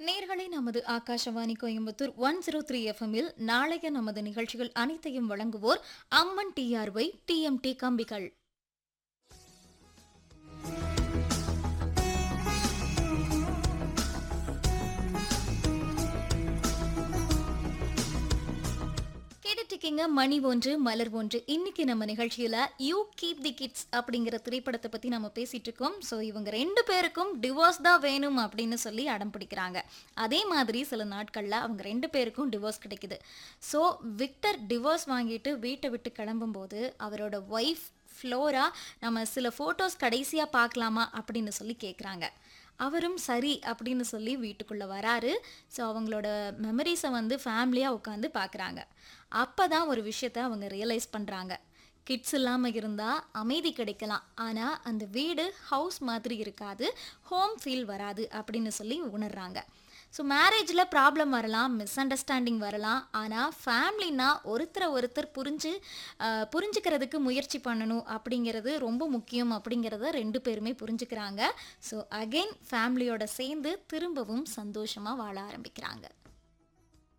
நேர்களை நமது Akashvani Coimbatore one zero three எஃப்எம்மில் நாளைய நமது நிகழ்ச்சிகள் அனைத்தையும் வழங்குவோர் அம்மன் டிஆர்ஒய் டிஎம்டி கம்பிகள் கேட்டுட்டிருக்கீங்க மணி ஒன்று மலர் ஒன்று இன்னைக்கு நம்ம நிகழ்ச்சியில யூ கீப் தி கிட்ஸ் அப்படிங்கிற திரைப்படத்தை பத்தி நம்ம பேசிட்டு இருக்கோம் ஸோ இவங்க ரெண்டு பேருக்கும் டிவோர்ஸ் தான் வேணும் அப்படின்னு சொல்லி அடம் பிடிக்கிறாங்க அதே மாதிரி சில நாட்கள்ல அவங்க ரெண்டு பேருக்கும் டிவோர்ஸ் கிடைக்குது ஸோ விக்டர் டிவோர்ஸ் வாங்கிட்டு வீட்டை விட்டு கிளம்பும்போது அவரோட ஒய்ஃப் ஃப்ளோரா நம்ம சில ஃபோட்டோஸ் கடைசியாக பார்க்கலாமா அப்படின்னு சொல்லி கேட்குறாங்க அவரும் சரி அப்படின்னு சொல்லி வீட்டுக்குள்ளே வராரு ஸோ அவங்களோட மெமரிஸை வந்து ஃபேமிலியாக உட்காந்து பார்க்குறாங்க அப்போ தான் ஒரு விஷயத்த அவங்க ரியலைஸ் பண்ணுறாங்க கிட்ஸ் இல்லாமல் இருந்தால் அமைதி கிடைக்கலாம் ஆனால் அந்த வீடு ஹவுஸ் மாதிரி இருக்காது ஹோம் ஃபீல் வராது அப்படின்னு சொல்லி உணர்றாங்க ஸோ மேரேஜில் ப்ராப்ளம் வரலாம் மிஸ் அண்டர்ஸ்டாண்டிங் வரலாம் ஆனால் ஃபேமிலினா ஒருத்தரை ஒருத்தர் புரிஞ்சு ஆஹ், புரிஞ்சுக்கிறதுக்கு முயற்சி பண்ணணும் அப்படிங்கிறது ரொம்ப முக்கியம் அப்படிங்கிறத ரெண்டு பேருமே புரிஞ்சுக்கிறாங்க ஸோ அகைன் ஃபேமிலியோட சேர்ந்து திரும்பவும் சந்தோஷமாக வாழ ஆரம்பிக்கிறாங்க